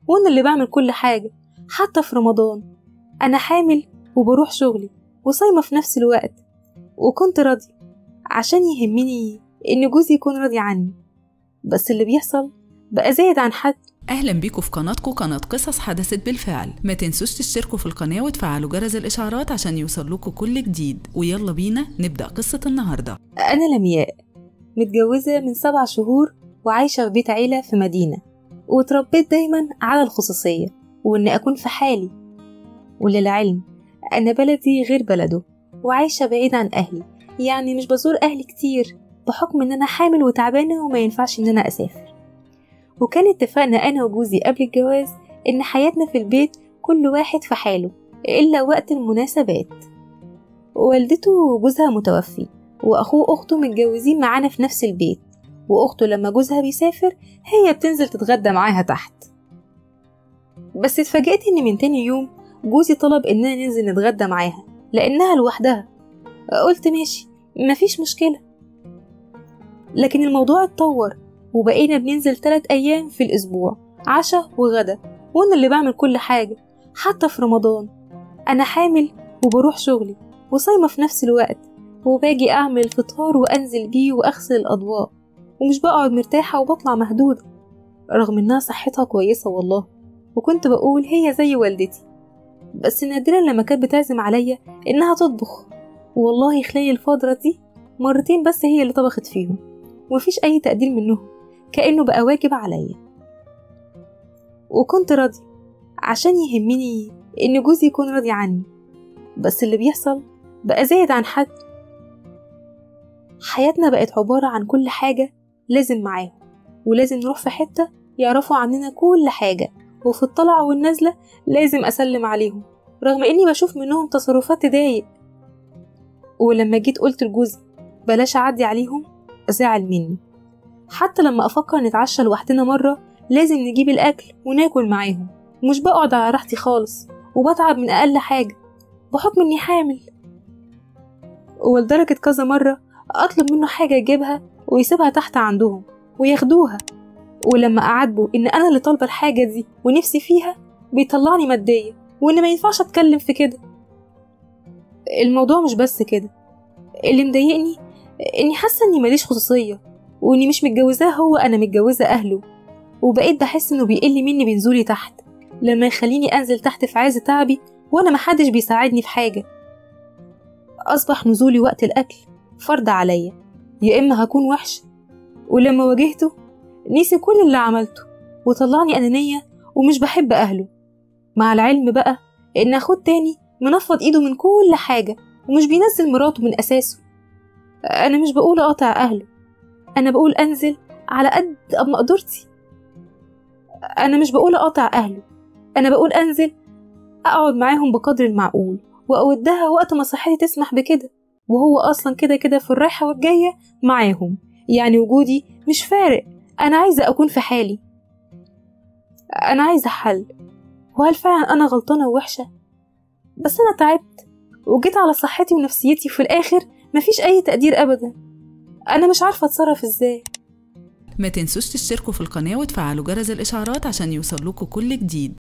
وأنا اللي بعمل كل حاجة حتى في رمضان أنا حامل وبروح شغلي وصايمة في نفس الوقت وكنت راضية عشان يهمني إن جوزي يكون راضي عني بس اللي بيحصل بقى زايد عن حد أهلا بيكم في قناتكم قناة قصص حدثت بالفعل ما تنسوش تشتركوا في القناة وتفعلوا جرس الإشعارات عشان يوصل لكم كل جديد ويلا بينا نبدأ قصة النهاردة أنا لمياء متجوزة من سبع شهور وعايشة في بيت عيلة في مدينة وتربيت دايما على الخصوصية وإن أكون في حالي وللعلم أنا بلدي غير بلده وعايشة بعيد عن أهلي يعني مش بزور أهلي كتير بحكم إن أنا حامل وتعبانة وما ينفعش إن أنا أسافر وكان اتفقنا أنا وجوزي قبل الجواز إن حياتنا في البيت كل واحد في حاله إلا وقت المناسبات والدته وجوزها متوفي وأخوه وأخته متجوزين معانا في نفس البيت وأخته لما جوزها بيسافر هي بتنزل تتغدى معاها تحت بس اتفاجأت إن من تاني يوم جوزي طلب إننا ننزل نتغدى معاها لأنها لوحدها قلت ماشي مفيش مشكلة لكن الموضوع اتطور وبقينا بننزل تلات أيام في الأسبوع عشاء وغدا وأنا اللي بعمل كل حاجة حتى في رمضان أنا حامل وبروح شغلي وصايمة في نفس الوقت وباجي أعمل الفطار وأنزل بيه وأغسل الأطباق ومش بقعد مرتاحة وبطلع مهدودة رغم إنها صحتها كويسة والله وكنت بقول هي زي والدتي بس نادرا لما كانت بتعزم عليا إنها تطبخ والله خلال الفترة دي مرتين بس هي اللي طبخت فيهم ومفيش أي تقدير منهم كأنه بقى واجب عليا وكنت راضي عشان يهمني إن جوزي يكون راضي عني بس اللي بيحصل بقى زايد عن حد حياتنا بقت عبارة عن كل حاجة لازم معاهم ولازم نروح في حتة يعرفوا عننا كل حاجة وفي الطلعة والنزلة لازم أسلم عليهم رغم إني بشوف منهم تصرفات تضايق ولما جيت قلت لجوزي بلاش أعدي عليهم زعل مني حتى لما أفكر نتعشى لوحدنا مرة لازم نجيب الأكل وناكل معاهم مش بقعد على راحتي خالص وبتعب من أقل حاجة بحكم إني حامل ولدرجة كذا مرة أطلب منه حاجة يجيبها ويسيبها تحت عندهم وياخدوها ولما أعاتبه إن أنا اللي طالبة الحاجة دي ونفسي فيها بيطلعني مادية وإن ما ينفعش أتكلم في كده الموضوع مش بس كده اللي مضايقني إني حاسة إني ماليش خصوصية وإني مش متجوزاه هو أنا متجوزة أهله وبقيت بحس إنه بيقل مني بنزولي تحت لما يخليني أنزل تحت في عز تعبي وأنا محدش بيساعدني في حاجة أصبح نزولي وقت الأكل فرض عليا يا إما هكون وحش ولما واجهته نسي كل اللي عملته وطلعني أنانية ومش بحب أهله مع العلم بقى إن أخوه التاني منفض إيده من كل حاجة ومش بينزل مراته من أساسه أنا مش بقول أقطع أهله أنا بقول أنزل على قد مقدرتي أنا مش بقول أقطع أهله أنا بقول أنزل أقعد معاهم بقدر المعقول وأودها وقت ما صحتي تسمح بكده وهو أصلا كده كده في الرايحة والجاية معاهم يعني وجودي مش فارق أنا عايزة أكون في حالي أنا عايزة حل وهل فعلا أنا غلطانة ووحشة بس أنا تعبت وجيت على صحتي ونفسيتي وفي الآخر مفيش أي تقدير أبدا أنا مش عارفة أتصرف إزاي ما تنسوش تشتركوا في القناة وتفعلوا جرس الإشعارات عشان يوصل لكم كل جديد